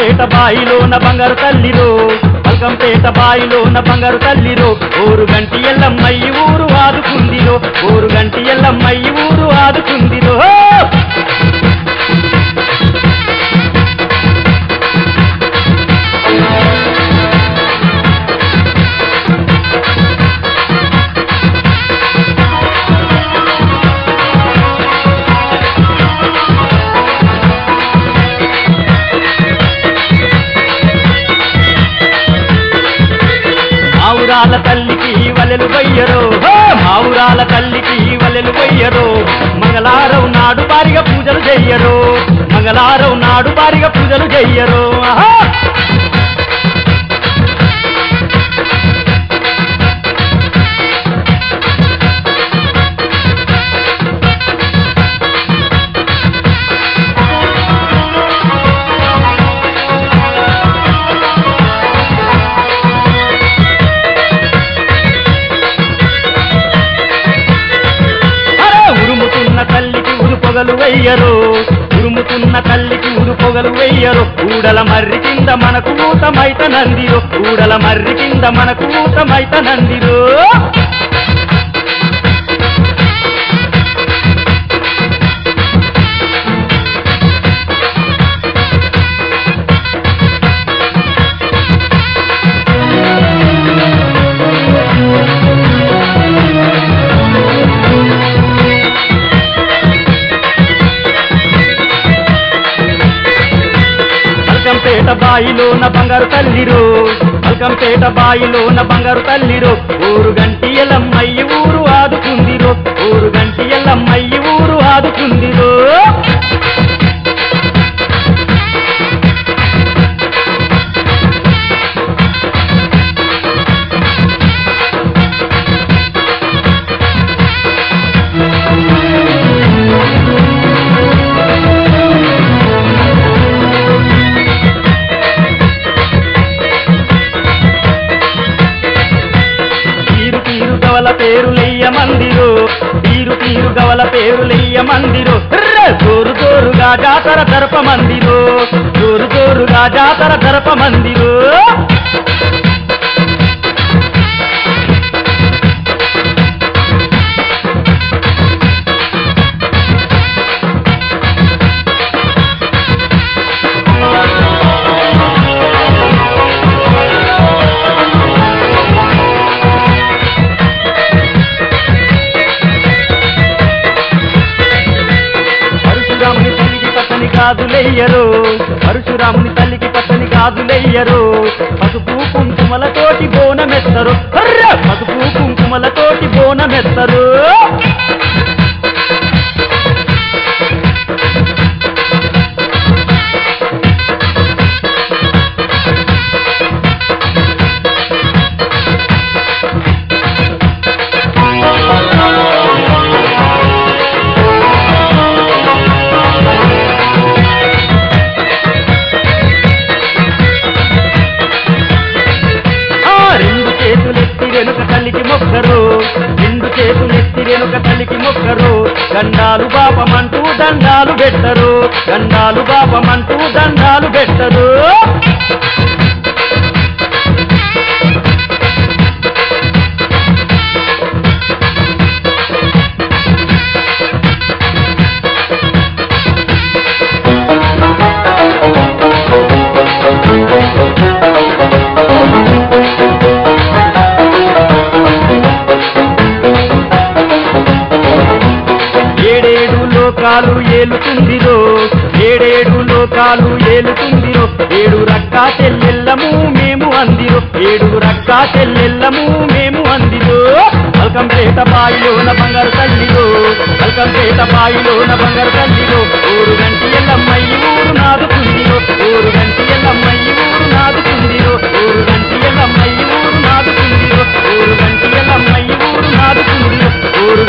పల్కంపేట బాయిలోన బంగారు తల్లిరో పల్కంపేట బాయిలోన బంగారు తల్లిరో ఊరు గంటి ఎల్లమ్మయ్యి ఊరు ఆదుకుందిరో ఊరు గంటి ఎల్లమ్మయ్యి ఊరు ఆదుకుందిరో మావురాల తల్లికి వలెలు వయ్యరో హో! మావురాల తల్లికి వలెలు వయ్యరో మంగళారం నాడు బారిగా పూజలు చెయ్యరో మంగళారం నాడు బారిగా పూజలు చెయ్యరో ఆహా! అరే ఉరుముతున్న తల్లికి ఉరు పొగలు వెయ్యరు ఉరుముతున్న తల్లికి ఉరు పొగలు వెయ్యరు ఊడల మర్రి కింద మనకు ఊతమైత నందిరో ఊడల మర్రి కింద మనకు ఊతమైత నందిరో పల్కంపేట బాయిలోన బంగారు తల్లిరో పల్కంపేట బాయిలోన బంగారు తల్లిరో ఊరు గంటి ఎల్లమ్మయ్యి ఊరు ఆదుకుందిరో ఊరు గంటి ఎల్లమ్మయ్యి ఊరు ఆదుకుందిరో తీరు తీరు గవల పేరులెయ్య మందిరో తీరు తీరు గవల పేరులెయ్య మందిరో ర్ర! జోరు జోరుగా జాతర దర్ప మందిరో జోరు జోరుగా జాతర దర్ప మందిరో పరశురాముని తల్లికి పచ్చని గాజులెయ్యరు పరశురాముని తల్లికి పచ్చని గాజులెయ్యరు పసుపు కుంకుమలతోటి బోనమెత్తరు అర్ర! పసుపు కుంకుమలతోటి బోనమెత్తరు ఆ రెండు చేతులెత్తి వెనుక తల్లికి మొక్కరు రెండు చేతులెత్తి వెనుక తల్లికి మొక్కరు గండాలు బాపమంటూ దండాలు పెట్టరు గండాలు బాపమంటూ దండాలు పెట్టరు ఏడేడు లోకాలు ఏలుతుందిరో ఏడేడు లోకాలు ఏలుతుందిరో ఏడు రక్కా చెల్లెల్లము మేము అందిరో ఏడు రక్కా చెల్లెల్లము మేము అందిరో పల్కంపేట బాయిలోన బంగారు తల్లిరో పల్కంపేట బాయిలోన బంగారు తల్లిరో ఊరు గంటి ఎల్లమ్మయ్యి ఊరు నాదుకుందిరో ఊరు గంటి ఎల్లమ్మయ్యి ఊరు నాదుకుందిరో ఊరు గంటి ఎల్లమ్మయ్యి ఊరు నాదుకుందిరో ఊరు గంటి ఎల్లమ్మయ్యి ఊరు నాదుకుందిరో ఊరు